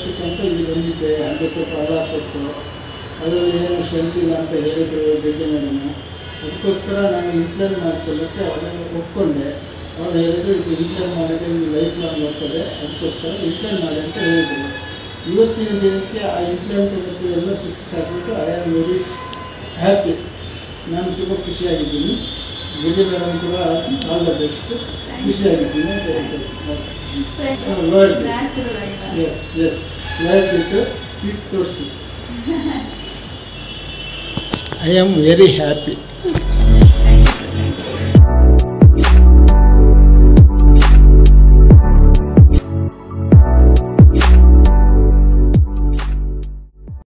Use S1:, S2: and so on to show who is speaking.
S1: ತೋರಿಸಕ್ಕಂತ ಇಲ್ಲಿ ಬಂದಿದ್ದೆ ಅದು ಸ್ವಲ್ಪ ಹಾಳಾಗ್ತಿತ್ತು ಅದರಲ್ಲಿ ಏನು ಸ್ಟ್ರೆಂತ್ ಇಲ್ಲ ಅಂತ ಹೇಳಿದ್ರು ಡಿಜೆ ಮೇಡಮು ಅದಕ್ಕೋಸ್ಕರ ನಾನು ಇಂಪ್ಲೇಂಟ್ ಮಾಡ್ಕೊಳ್ಳೋಕ್ಕೆ ಅದನ್ನು ಒಪ್ಕೊಂಡೆ ಅವ್ರು ಹೇಳಿದ್ರು ಇದು ಇಂಪ್ಲೇಂಟ್ ಮಾಡಿದ್ರೆ ನಿಮ್ಗೆ ಲೈಫ್ ಲಾಂಗ್ ಬರ್ತದೆ ಅದಕ್ಕೋಸ್ಕರ ಇಂಪ್ಲೇಂಟ್ ಮಾಡಿ ಅಂತ ಹೇಳಿದರು ಇವತ್ತಿನ ದಿನಕ್ಕೆ ಆ ಇಂಪ್ಲೇಂಟ್ ಮತ್ತು ಎಲ್ಲ ಸಕ್ಸಸ್ ಆಗಿಬಿಟ್ಟು ಐ ಆಮ್ ವೆರಿ ಹ್ಯಾಪಿ ನಾನು ತುಂಬ ಖುಷಿಯಾಗಿದ್ದೀನಿ ಗಿರಿ ಮೇಡಮ್ ಕೂಡ ಆಲ್ ದ ಬೆಸ್ಟ್ ಖುಷಿಯಾಗಿದ್ದೀನಿ ಅಂತ ಹೇಳ್ತಾರೆ ವರ್ಡ್
S2: ನ್ಯಾಚುರಲ್ ಆಗಿ
S1: ಎಸ್ ಎಸ್ ವರ್ಡ್ ಇತ್ತು ಕ್ಲಿಕ್ ತೋರಿಸಿ ಐ ಆಮ್ ವೆರಿ ಹ್ಯಾಪಿ